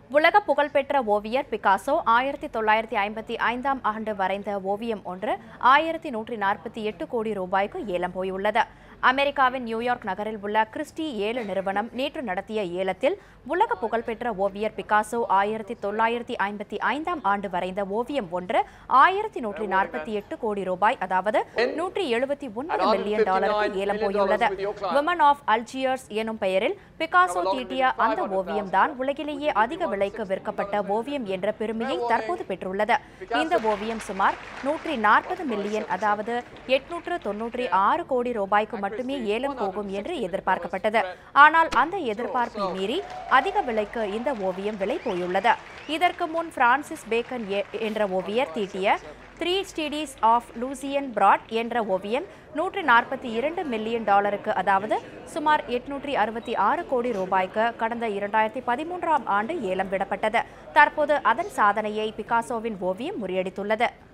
உலக புகழ்பெற்ற ஓவியர் பிகாசோ ஆயிரத்தி தொள்ளாயிரத்தி ஐம்பத்தி ஐந்தாம் ஆண்டு வரைந்த ஓவியம் ஒன்று ஆயிரத்தி நூற்றி நாற்பத்தி எட்டு கோடி ரூபாய்க்கு ஏலம் போயுள்ளது அமெரிக்காவின் நியூயார்க் நகரில் உள்ள கிறிஸ்டி ஏல நிறுவனம் நேற்று நடத்திய ஏலத்தில் உலக புகழ்பெற்ற ஓவியர் பிகாசோ ஆயிரத்தி தொள்ளாயிரத்தி ஐம்பத்தி ஐந்தாம் ஆண்டு வரைந்த ஓவியம் ஒன்று ஆயிரத்தி நூற்றி நாற்பத்தி எட்டு கோடி ரூபாய் அதாவது நூற்றி எழுபத்தி ஒன்பது மில்லியன் டாலருக்கு ஏலம் போயுள்ளது விமன் ஆஃப் அல்ஜியர்ஸ் எனும் பெயரில் பிகாசோ தீட்டிய அந்த ஓவியம்தான் உலகிலேயே அதிக விலைக்கு விற்கப்பட்ட ஓவியம் என்ற பெருமையை தற்போது பெற்றுள்ளது இந்த ஓவியம் சுமார் நூற்றி நாற்பது மில்லியன் அதாவது எட்நூற்று தொன்னூற்றி ஆறு கோடி ரூபாய்க்கு மட்டுமே ஏலம் போகும் என்று எதிர்பார்க்கப்பட்டது ஆனால் அந்த எதிர்பார்ப்பை மீறி அதிக விலைக்கு இந்த ஓவியம் விலை போயுள்ளது இதற்கு முன் பிரான்சிஸ் பேக்கன் எ- என்ற ஓவியர் தீட்டிய three studies of Lucian Freud என்ற ஓவியம் நூற்றி நாற்பத்தி இரண்டு மில்லியன் டாலருக்கு அதாவது சுமார் எட்நூற்றி அறுபத்தி ஆறு கோடி ரூபாய்க்கு கடந்த இரண்டாயிரத்தி பதிமூன்றாம் ஆண்டு ஏலம் விடப்பட்டது தற்போது அதன் சாதனையை பிகாசோவின் ஓவியம் முறியடித்துள்ளது